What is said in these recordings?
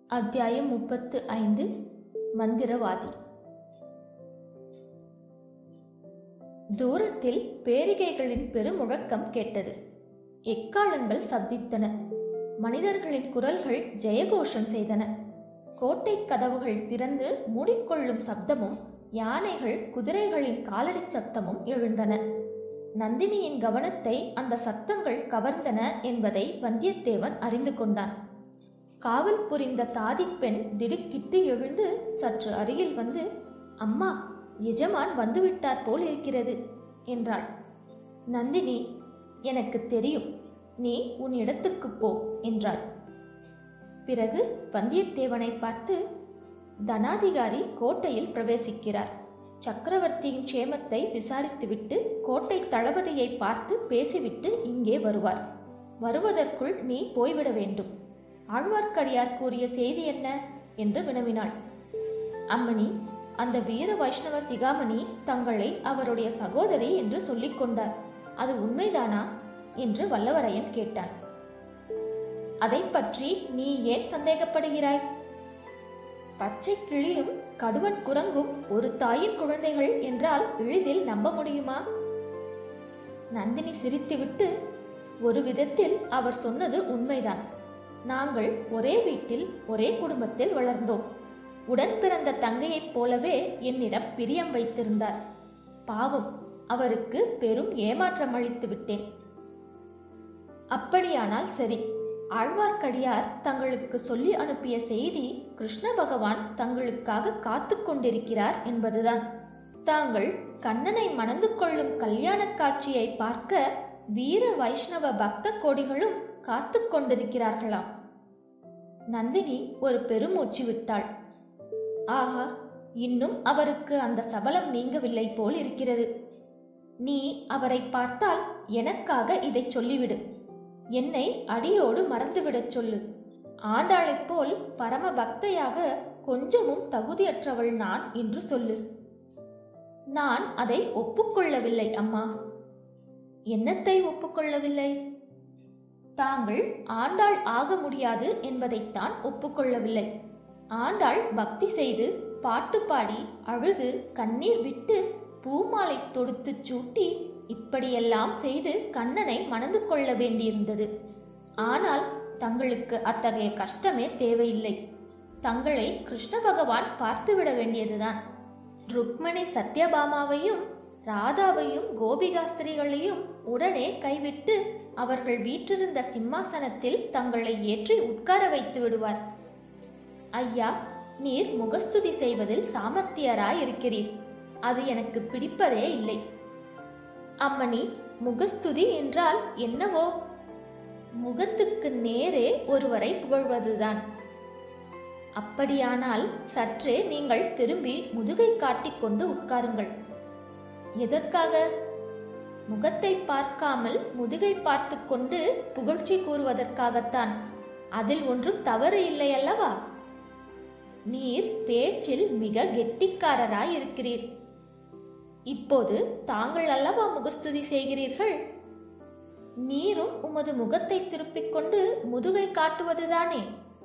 அத்தியாயம் முப்பத்து ஐந்து மந்திரவாதி தூரத்தில் பேரிகைகளின் பெருமுழக்கம் கேட்டது எக்காலங்கள் சப்தித்தன மனிதர்களின் குரல்கள் ஜெயகோஷம் செய்தன கோட்டை கதவுகள் திறந்து மூடிக்கொள்ளும் சப்தமும் யானைகள் குதிரைகளின் காலடி சத்தமும் எழுந்தன நந்தினியின் கவனத்தை அந்த சத்தங்கள் கவர்ந்தன என்பதை வந்தியத்தேவன் அறிந்து கொண்டான் காவல் புரிந்த தாதிப்பெண் திடுக்கிட்டு எழுந்து சற்று அருகில் வந்து அம்மா எஜமான் வந்துவிட்டார் போல் இருக்கிறது என்றாள் நந்தினி எனக்கு தெரியும் நீ உன் இடத்துக்குப் போ என்றாள் பிறகு வந்தியத்தேவனை பார்த்து தனாதிகாரி கோட்டையில் பிரவேசிக்கிறார் சக்கரவர்த்தியின் க்ஷேமத்தை விசாரித்துவிட்டு கோட்டை தளபதியை பார்த்து பேசிவிட்டு இங்கே வருவார் வருவதற்குள் நீ போய்விட வேண்டும் ஆழ்வார்க்கடியார் கூறிய செய்தி என்ன என்று வினவினாள் அம்மணி அந்த வீர வைஷ்ணவ சிகாமணி தங்களை அவருடைய சகோதரி என்று சொல்லிக் கொண்டார் அது உண்மைதானா என்று வல்லவரையன் கேட்டான் அதை பற்றி நீ ஏன் சந்தேகப்படுகிறாய் பச்சை கிளியும் கடுவன் குரங்கும் ஒரு தாயின் குழந்தைகள் என்றால் எளிதில் நம்ப முடியுமா நந்தினி சிரித்துவிட்டு ஒரு விதத்தில் அவர் சொன்னது உண்மைதான் நாங்கள் ஒரே வீட்டில் ஒரே குடும்பத்தில் வளர்ந்தோம் உடன் பிறந்த தங்கையைப் போலவே என்னிடம் பிரியம் வைத்திருந்தார் பாவம் அவருக்கு பெரும் ஏமாற்றம் அளித்து விட்டேன் அப்படியானால் சரி ஆழ்வார்க்கடியார் தங்களுக்கு சொல்லி அனுப்பிய செய்தி கிருஷ்ண பகவான் தங்களுக்காக காத்து கொண்டிருக்கிறார் என்பதுதான் தாங்கள் கண்ணனை மணந்து கொள்ளும் கல்யாண காட்சியை பார்க்க வீர வைஷ்ணவ பக்த கோடிகளும் காத்து கொண்டிருக்கிறார்களாம் நந்தினி ஒரு பெருமூச்சு விட்டாள் ஆஹா இன்னும் அவருக்கு அந்த சபலம் நீங்கவில்லை போல் இருக்கிறது நீ அவரை பார்த்தால் எனக்காக இதை சொல்லிவிடு என்னை அடியோடு மறந்துவிடச் சொல்லு ஆண்டாளைப் போல் பரம பக்தையாக கொஞ்சமும் தகுதியற்றவள் நான் என்று சொல்லு நான் அதை ஒப்புக்கொள்ளவில்லை அம்மா என்னத்தை ஒப்புக்கொள்ளவில்லை தாங்கள் ஆண்டாள் ஆக முடியாது என்பதைத்தான் ஒப்புக்கொள்ளவில்லை ஆண்டாள் பக்தி செய்து பாட்டு பாடி அழுது கண்ணீர் விட்டு பூமாலை தொடுத்து சூட்டி இப்படியெல்லாம் செய்து கண்ணனை மணந்து கொள்ள வேண்டியிருந்தது ஆனால் தங்களுக்கு அத்தகைய கஷ்டமே தேவையில்லை தங்களை கிருஷ்ண பகவான் பார்த்துவிட வேண்டியதுதான் ருக்மணி சத்யபாமாவையும் ராதாவையும் கோபிகாஸ்திரிகளையும் உடனே கைவிட்டு அவர்கள் வீற்றிருந்த சிம்மாசனத்தில் தங்களை ஏற்றி உட்கார வைத்து விடுவார் ஐயா நீர் முகஸ்துதி செய்வதில் சாமர்த்தியராய் இருக்கிறீர் அது எனக்கு பிடிப்பதே இல்லை அம்மணி முகஸ்துதி என்றால் என்னவோ முகத்துக்கு நேரே ஒருவரை புகழ்வதுதான் அப்படியானால் சற்றே நீங்கள் திரும்பி முதுகை காட்டிக்கொண்டு உட்காருங்கள் எதற்காக முகத்தை பார்க்காமல் முதுகை பார்த்து கொண்டு புகழ்ச்சி கூறுவதற்காகத்தான் அதில் ஒன்றும் தவறு இல்லை அல்லவா நீர் பேச்சில் மிக கெட்டிக்காரராய் இருக்கிறீர் இப்போது தாங்கள் அல்லவா முகஸ்துதி செய்கிறீர்கள் நீரும் உமது முகத்தை திருப்பிக் கொண்டு முதுகை காட்டுவதுதானே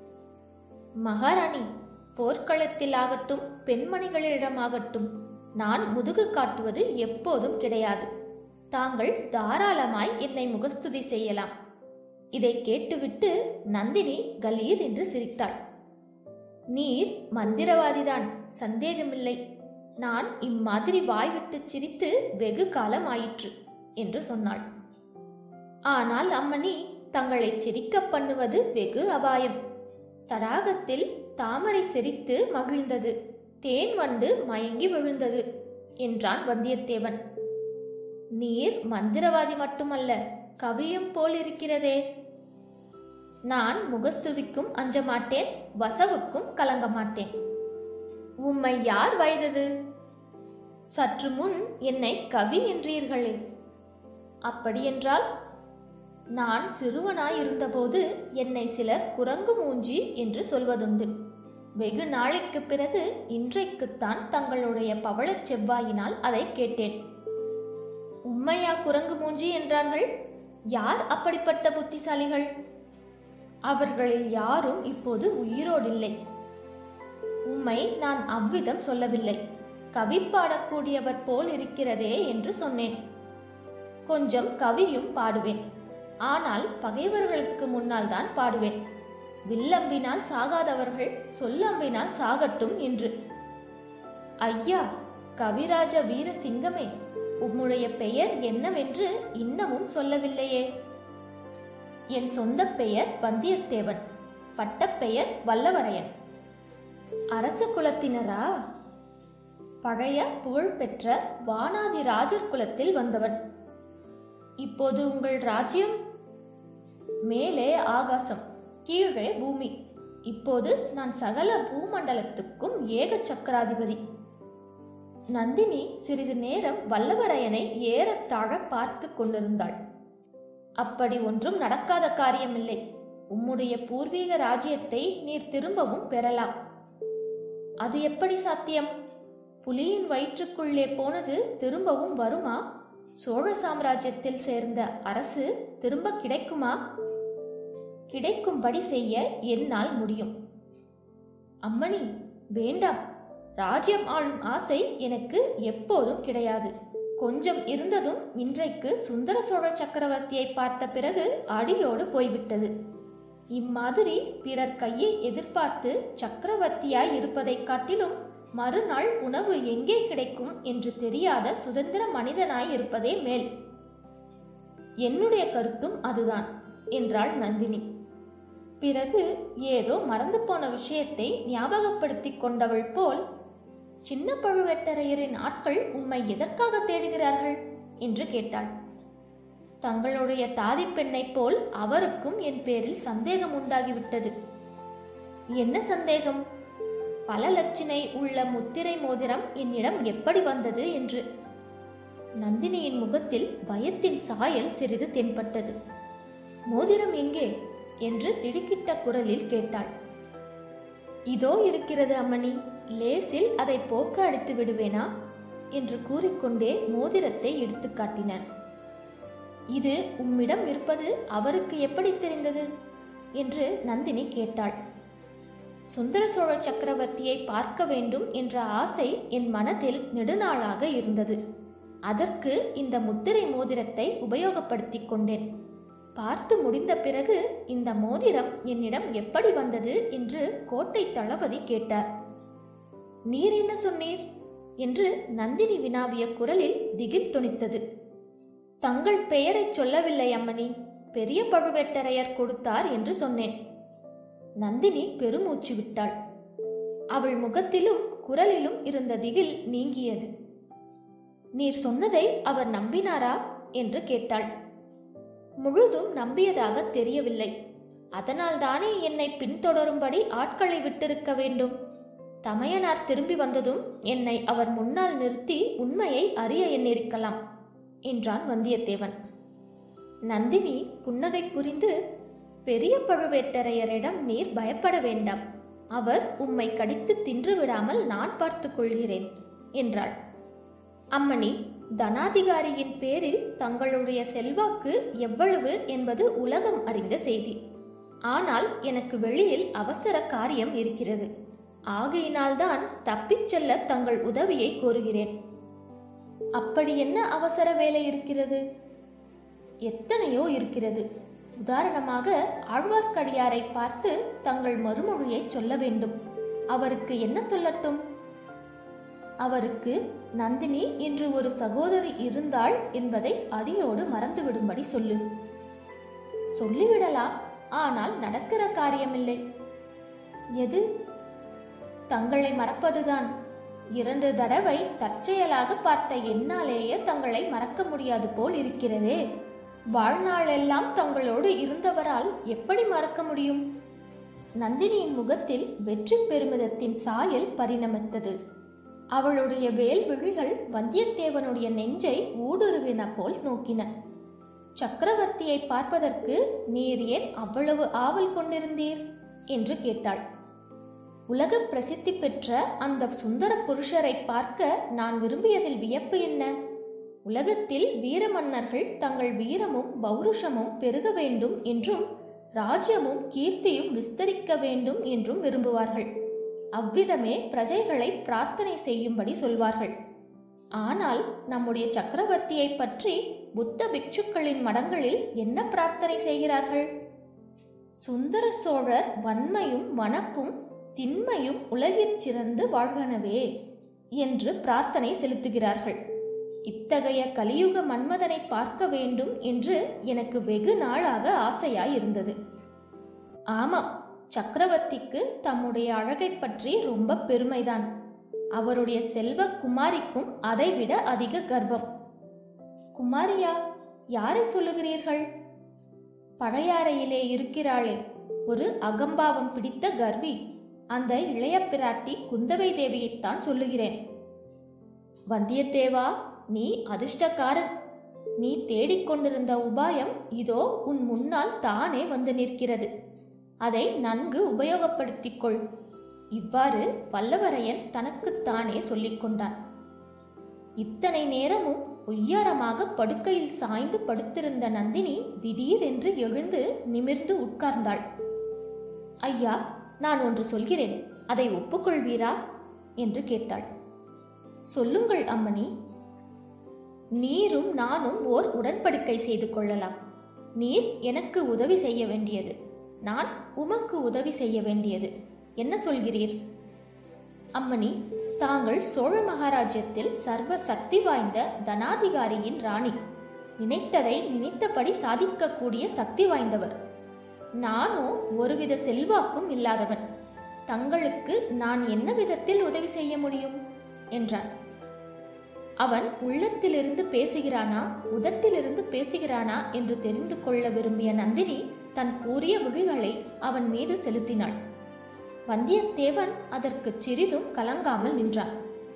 மகாராணி போர்க்களத்தில் ஆகட்டும் பெண்மணிகளிடமாகட்டும் நான் முதுகு காட்டுவது எப்போதும் கிடையாது தாங்கள் தாராளமாய் என்னை முகஸ்துதி செய்யலாம் இதை கேட்டுவிட்டு நந்தினி கலீர் என்று சிரித்தாள் நீர் மந்திரவாதிதான் சந்தேகமில்லை நான் இம்மாதிரி வாய்விட்டு சிரித்து வெகு காலம் ஆயிற்று என்று சொன்னாள் ஆனால் அம்மணி தங்களை சிரிக்க பண்ணுவது வெகு அபாயம் தடாகத்தில் தாமரை சிரித்து மகிழ்ந்தது தேன் வண்டு மயங்கி விழுந்தது என்றான் வந்தியத்தேவன் நீர் மந்திரவாதி மட்டுமல்ல கவியும் போல் இருக்கிறதே நான் முகஸ்துதிக்கும் அஞ்ச மாட்டேன் வசவுக்கும் கலங்க மாட்டேன் உம்மை யார் வயதது சற்று முன் என்னை கவி என்றீர்களே அப்படியென்றால் நான் சிறுவனாயிருந்தபோது என்னை சிலர் குரங்கு மூஞ்சி என்று சொல்வதுண்டு வெகு நாளைக்கு பிறகு இன்றைக்குத்தான் தங்களுடைய பவளச் செவ்வாயினால் அதை கேட்டேன் உம்மையா குரங்கு மூஞ்சி என்றார்கள் யார் அப்படிப்பட்ட புத்திசாலிகள் அவர்களில் யாரும் இப்போது உயிரோடில்லை உம்மை நான் அவ்விதம் சொல்லவில்லை கவி பாடக்கூடியவர் போல் இருக்கிறதே என்று சொன்னேன் கொஞ்சம் கவியும் பாடுவேன் ஆனால் பகைவர்களுக்கு முன்னால் தான் பாடுவேன் வில்லம்பினால் சாகாதவர்கள் சொல்லம்பினால் சாகட்டும் என்று ஐயா கவிராஜ வீரசிங்கமே உம்முடைய பெயர் என்னவென்று இன்னமும் சொல்லவில்லையே என் சொந்த பெயர் வந்தியத்தேவன் பட்டப்பெயர் வல்லவரையன் அரச குலத்தினரா பழைய புகழ்பெற்ற வானாதி ராஜர் குலத்தில் வந்தவன் இப்போது உங்கள் ராஜ்யம் மேலே ஆகாசம் கீழே பூமி இப்போது நான் சகல பூமண்டலத்துக்கும் ஏக சக்கராதிபதி நந்தினி சிறிது நேரம் வல்லவரையனை ஏறத்தாழ பார்த்து கொண்டிருந்தாள் அப்படி ஒன்றும் நடக்காத காரியமில்லை உம்முடைய பூர்வீக ராஜ்யத்தை நீர் திரும்பவும் பெறலாம் அது எப்படி சாத்தியம் புலியின் வயிற்றுக்குள்ளே போனது திரும்பவும் வருமா சோழ சாம்ராஜ்யத்தில் சேர்ந்த அரசு திரும்ப கிடைக்குமா கிடைக்கும்படி செய்ய என்னால் முடியும் அம்மணி வேண்டாம் ராஜ்யம் ஆளும் ஆசை எனக்கு எப்போதும் கிடையாது கொஞ்சம் இருந்ததும் இன்றைக்கு சுந்தர சோழ சக்கரவர்த்தியை பார்த்த பிறகு அடியோடு போய்விட்டது இம்மாதிரி பிறர் கையை எதிர்பார்த்து சக்கரவர்த்தியாய் இருப்பதைக் காட்டிலும் மறுநாள் உணவு எங்கே கிடைக்கும் என்று தெரியாத சுதந்திர மனிதனாய் இருப்பதே மேல் என்னுடைய கருத்தும் அதுதான் என்றாள் நந்தினி பிறகு ஏதோ மறந்து போன விஷயத்தை ஞாபகப்படுத்திக் கொண்டவள் போல் சின்ன பழுவேட்டரையரின் ஆட்கள் உம்மை எதற்காக தேடுகிறார்கள் என்று கேட்டாள் தங்களுடைய தாதி பெண்ணைப் போல் அவருக்கும் என் பேரில் சந்தேகம் உண்டாகிவிட்டது என்ன சந்தேகம் பல லட்சணை உள்ள முத்திரை மோதிரம் என்னிடம் எப்படி வந்தது என்று நந்தினியின் முகத்தில் பயத்தின் சாயல் சிறிது தென்பட்டது மோதிரம் எங்கே என்று திடுக்கிட்ட குரலில் கேட்டாள் இதோ இருக்கிறது அம்மணி லேசில் அதை போக்க அடித்து விடுவேனா என்று கூறிக்கொண்டே மோதிரத்தை எடுத்து காட்டினான் இது உம்மிடம் இருப்பது அவருக்கு எப்படி தெரிந்தது என்று நந்தினி கேட்டாள் சுந்தர சோழ சக்கரவர்த்தியை பார்க்க வேண்டும் என்ற ஆசை என் மனதில் நெடுநாளாக இருந்தது அதற்கு இந்த முத்திரை மோதிரத்தை உபயோகப்படுத்திக் கொண்டேன் பார்த்து முடிந்த பிறகு இந்த மோதிரம் என்னிடம் எப்படி வந்தது என்று கோட்டை தளபதி கேட்டார் நீர் என்ன சொன்னீர் என்று நந்தினி வினாவிய குரலில் திகில் துணித்தது தங்கள் பெயரைச் சொல்லவில்லை அம்மணி பெரிய பழுவேட்டரையர் கொடுத்தார் என்று சொன்னேன் நந்தினி பெருமூச்சு விட்டாள் அவள் முகத்திலும் குரலிலும் இருந்த திகில் நீங்கியது நீர் சொன்னதை அவர் நம்பினாரா என்று கேட்டாள் முழுதும் நம்பியதாக தெரியவில்லை அதனால்தானே என்னை பின்தொடரும்படி ஆட்களை விட்டிருக்க வேண்டும் தமையனார் திரும்பி வந்ததும் என்னை அவர் முன்னால் நிறுத்தி உண்மையை அறிய எண்ணிருக்கலாம் என்றான் வந்தியத்தேவன் நந்தினி புன்னகை புரிந்து பெரிய பழுவேட்டரையரிடம் நீர் பயப்பட வேண்டாம் அவர் உம்மை கடித்து தின்று விடாமல் நான் பார்த்துக் கொள்கிறேன் என்றாள் அம்மணி தனாதிகாரியின் பேரில் தங்களுடைய செல்வாக்கு எவ்வளவு என்பது உலகம் அறிந்த செய்தி ஆனால் எனக்கு வெளியில் அவசர காரியம் இருக்கிறது ஆகையினால்தான் தப்பிச் செல்ல தங்கள் உதவியை கோருகிறேன் அப்படி என்ன அவசர வேலை இருக்கிறது எத்தனையோ இருக்கிறது உதாரணமாக ஆழ்வார்க்கடியாரை பார்த்து தங்கள் மறுமொழியை சொல்ல வேண்டும் அவருக்கு என்ன சொல்லட்டும் அவருக்கு நந்தினி என்று ஒரு சகோதரி இருந்தாள் என்பதை அடியோடு மறந்துவிடும்படி சொல்லு சொல்லிவிடலாம் ஆனால் நடக்கிற காரியமில்லை எது தங்களை மறப்பதுதான் இரண்டு தடவை தற்செயலாக பார்த்த என்னாலேயே தங்களை மறக்க முடியாது போல் இருக்கிறதே வாழ்நாளெல்லாம் தங்களோடு இருந்தவரால் எப்படி மறக்க முடியும் நந்தினியின் முகத்தில் வெற்றி பெருமிதத்தின் சாயல் பரிணமித்தது அவளுடைய வேல் விழிகள் வந்தியத்தேவனுடைய நெஞ்சை ஊடுருவின போல் நோக்கின சக்கரவர்த்தியை பார்ப்பதற்கு நீர் ஏன் அவ்வளவு ஆவல் கொண்டிருந்தீர் என்று கேட்டாள் உலக பிரசித்தி பெற்ற அந்த சுந்தர புருஷரை பார்க்க நான் விரும்பியதில் வியப்பு என்ன உலகத்தில் வீர மன்னர்கள் தங்கள் வீரமும் பௌருஷமும் பெருக வேண்டும் என்றும் ராஜ்யமும் கீர்த்தியும் விஸ்தரிக்க வேண்டும் என்றும் விரும்புவார்கள் அவ்விதமே பிரஜைகளை பிரார்த்தனை செய்யும்படி சொல்வார்கள் ஆனால் நம்முடைய சக்கரவர்த்தியை பற்றி புத்த பிக்ஷுக்களின் மடங்களில் என்ன பிரார்த்தனை செய்கிறார்கள் சுந்தர சோழர் வன்மையும் வனப்பும் திண்மையும் உலகிற் சிறந்து வாழ்கனவே என்று பிரார்த்தனை செலுத்துகிறார்கள் இத்தகைய கலியுக மன்மதனை பார்க்க வேண்டும் என்று எனக்கு வெகு நாளாக ஆசையாயிருந்தது ஆமாம் சக்கரவர்த்திக்கு தம்முடைய அழகை பற்றி ரொம்ப பெருமைதான் அவருடைய செல்வ குமாரிக்கும் அதைவிட அதிக கர்ப்பம் குமாரியா யாரை சொல்லுகிறீர்கள் பழையாறையிலே இருக்கிறாளே ஒரு அகம்பாவம் பிடித்த கர்வி அந்த இளைய பிராட்டி குந்தவை தேவியைத்தான் சொல்லுகிறேன் வந்தியத்தேவா நீ அதிர்ஷ்டக்காரன் நீ தேடிக்கொண்டிருந்த உபாயம் இதோ உன் முன்னால் தானே வந்து நிற்கிறது அதை நன்கு உபயோகப்படுத்திக் கொள் இவ்வாறு வல்லவரையன் தனக்குத்தானே சொல்லிக் கொண்டான் இத்தனை நேரமும் ஒய்யாரமாக படுக்கையில் சாய்ந்து படுத்திருந்த நந்தினி திடீரென்று எழுந்து நிமிர்ந்து உட்கார்ந்தாள் ஐயா நான் ஒன்று சொல்கிறேன் அதை ஒப்புக்கொள்வீரா என்று கேட்டாள் சொல்லுங்கள் அம்மணி நீரும் நானும் ஓர் உடன்படிக்கை செய்து கொள்ளலாம் நீர் எனக்கு உதவி செய்ய வேண்டியது நான் உமக்கு உதவி செய்ய வேண்டியது என்ன சொல்கிறீர் அம்மணி தாங்கள் சோழ மகாராஜ்யத்தில் சர்வ சக்தி வாய்ந்த தனாதிகாரியின் ராணி நினைத்ததை நினைத்தபடி சாதிக்கக்கூடிய சக்தி வாய்ந்தவர் நானோ ஒருவித செல்வாக்கும் இல்லாதவன் தங்களுக்கு நான் என்ன விதத்தில் உதவி செய்ய முடியும் என்றான் அவன் உள்ளத்திலிருந்து பேசுகிறானா உதட்டிலிருந்து பேசுகிறானா என்று தெரிந்து கொள்ள விரும்பிய நந்தினி தன் கூறிய விழிகளை அவன் மீது செலுத்தினாள் வந்தியத்தேவன் அதற்கு சிறிதும் கலங்காமல் நின்றான்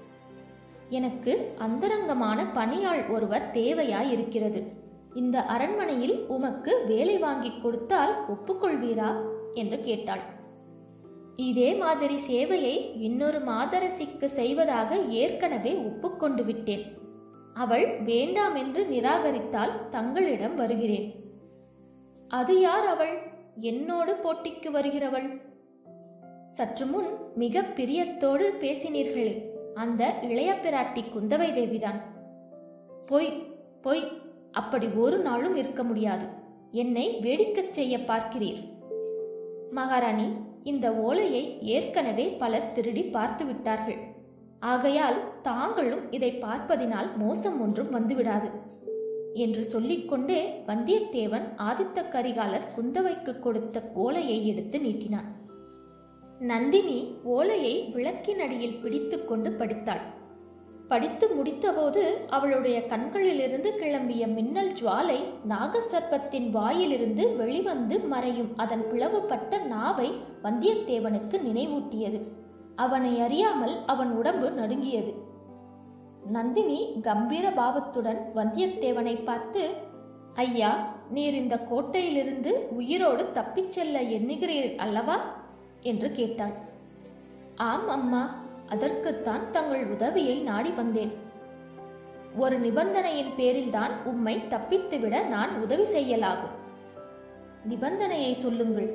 எனக்கு அந்தரங்கமான பணியாள் ஒருவர் தேவையாயிருக்கிறது இந்த அரண்மனையில் உமக்கு வேலை வாங்கிக் கொடுத்தால் ஒப்புக்கொள்வீரா என்று கேட்டாள் இதே மாதிரி சேவையை இன்னொரு மாதரசிக்கு செய்வதாக ஏற்கனவே ஒப்புக்கொண்டு விட்டேன் அவள் வேண்டாம் என்று நிராகரித்தால் தங்களிடம் வருகிறேன் அது யார் அவள் என்னோடு போட்டிக்கு வருகிறவள் சற்று முன் மிக பிரியத்தோடு பேசினீர்களே அந்த இளைய பிராட்டி குந்தவை தேவிதான் பொய் பொய் அப்படி ஒரு நாளும் இருக்க முடியாது என்னை வேடிக்கச் செய்ய பார்க்கிறீர் மகாராணி இந்த ஓலையை ஏற்கனவே பலர் திருடி பார்த்து விட்டார்கள் ஆகையால் தாங்களும் இதை பார்ப்பதினால் மோசம் ஒன்றும் வந்துவிடாது என்று சொல்லிக்கொண்டே வந்தியத்தேவன் ஆதித்த கரிகாலர் குந்தவைக்கு கொடுத்த ஓலையை எடுத்து நீட்டினான் நந்தினி ஓலையை விளக்கின் அடியில் பிடித்துக்கொண்டு படித்தாள் படித்து முடித்தபோது அவளுடைய கண்களிலிருந்து கிளம்பிய மின்னல் ஜுவாலை நாகசர்ப்பத்தின் வாயிலிருந்து வெளிவந்து மறையும் அதன் பிளவுபட்ட நாவை வந்தியத்தேவனுக்கு நினைவூட்டியது அவனை அறியாமல் அவன் உடம்பு நடுங்கியது நந்தினி கம்பீர பாவத்துடன் வந்தியத்தேவனை பார்த்து ஐயா நீர் இந்த கோட்டையிலிருந்து உயிரோடு தப்பிச் செல்ல எண்ணுகிறீர் அல்லவா என்று கேட்டாள் ஆம் அம்மா அதற்குத்தான் தங்கள் உதவியை நாடி வந்தேன் ஒரு நிபந்தனையின் பேரில்தான் உம்மை தப்பித்துவிட நான் உதவி செய்யலாகும் நிபந்தனையை சொல்லுங்கள்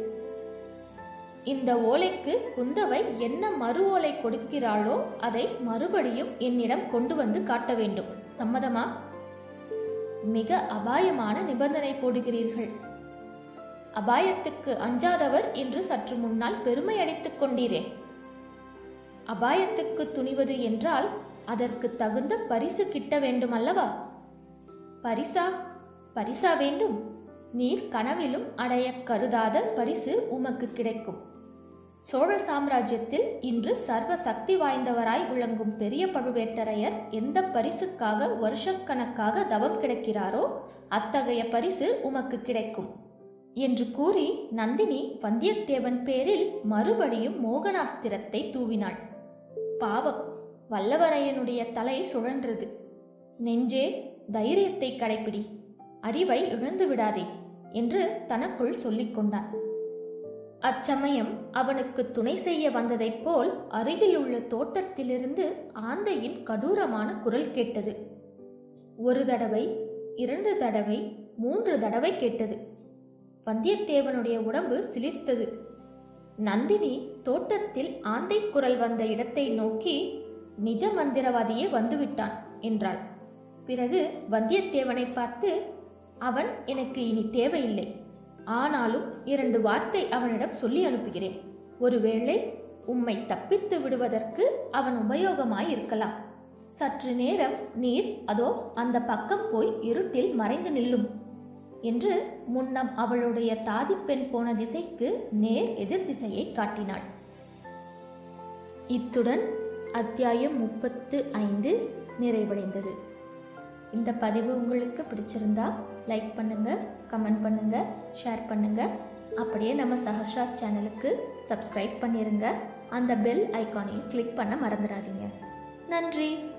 இந்த ஓலைக்கு குந்தவை என்ன மறு ஓலை கொடுக்கிறாளோ அதை மறுபடியும் என்னிடம் கொண்டு வந்து காட்ட வேண்டும் சம்மதமா மிக அபாயமான நிபந்தனை போடுகிறீர்கள் அபாயத்துக்கு அஞ்சாதவர் என்று சற்று முன்னால் பெருமை அடித்துக் கொண்டீரே அபாயத்துக்கு துணிவது என்றால் அதற்கு தகுந்த பரிசு கிட்ட வேண்டும் அல்லவா பரிசா பரிசா வேண்டும் நீர் கனவிலும் அடைய கருதாத பரிசு உமக்கு கிடைக்கும் சோழ சாம்ராஜ்யத்தில் இன்று சர்வ சக்தி வாய்ந்தவராய் விளங்கும் பெரிய பழுவேட்டரையர் எந்த பரிசுக்காக வருஷக்கணக்காக தவம் கிடக்கிறாரோ அத்தகைய பரிசு உமக்கு கிடைக்கும் என்று கூறி நந்தினி வந்தியத்தேவன் பேரில் மறுபடியும் மோகனாஸ்திரத்தை தூவினாள் பாவம் வல்லவரையனுடைய தலை சுழன்றது நெஞ்சே தைரியத்தை கடைப்பிடி அறிவை இழந்து விடாதே என்று தனக்குள் சொல்லிக் கொண்டான் அச்சமயம் அவனுக்கு துணை செய்ய வந்ததைப் போல் அருகில் உள்ள தோட்டத்திலிருந்து ஆந்தையின் கடூரமான குரல் கேட்டது ஒரு தடவை இரண்டு தடவை மூன்று தடவை கேட்டது வந்தியத்தேவனுடைய உடம்பு சிலிர்த்தது நந்தினி தோட்டத்தில் ஆந்தை குரல் வந்த இடத்தை நோக்கி நிஜ மந்திரவாதியே வந்துவிட்டான் என்றாள் பிறகு வந்தியத்தேவனை பார்த்து அவன் எனக்கு இனி தேவையில்லை ஆனாலும் இரண்டு வார்த்தை அவனிடம் சொல்லி அனுப்புகிறேன் ஒருவேளை உம்மை தப்பித்து விடுவதற்கு அவன் உபயோகமாய் இருக்கலாம் சற்று நேரம் நீர் அதோ அந்த பக்கம் போய் இருட்டில் மறைந்து நில்லும் என்று முன்னம் அவளுடைய தாதிப்பெண் போன திசைக்கு நேர் எதிர் திசையை காட்டினாள் இத்துடன் அத்தியாயம் முப்பத்து ஐந்து நிறைவடைந்தது இந்த பதிவு உங்களுக்கு பிடிச்சிருந்தா லைக் பண்ணுங்க கமெண்ட் பண்ணுங்க ஷேர் பண்ணுங்க அப்படியே நம்ம சஹஸ்ராஸ் சேனலுக்கு சப்ஸ்கிரைப் பண்ணிருங்க அந்த பெல் ஐகானையும் கிளிக் பண்ண மறந்துடாதீங்க நன்றி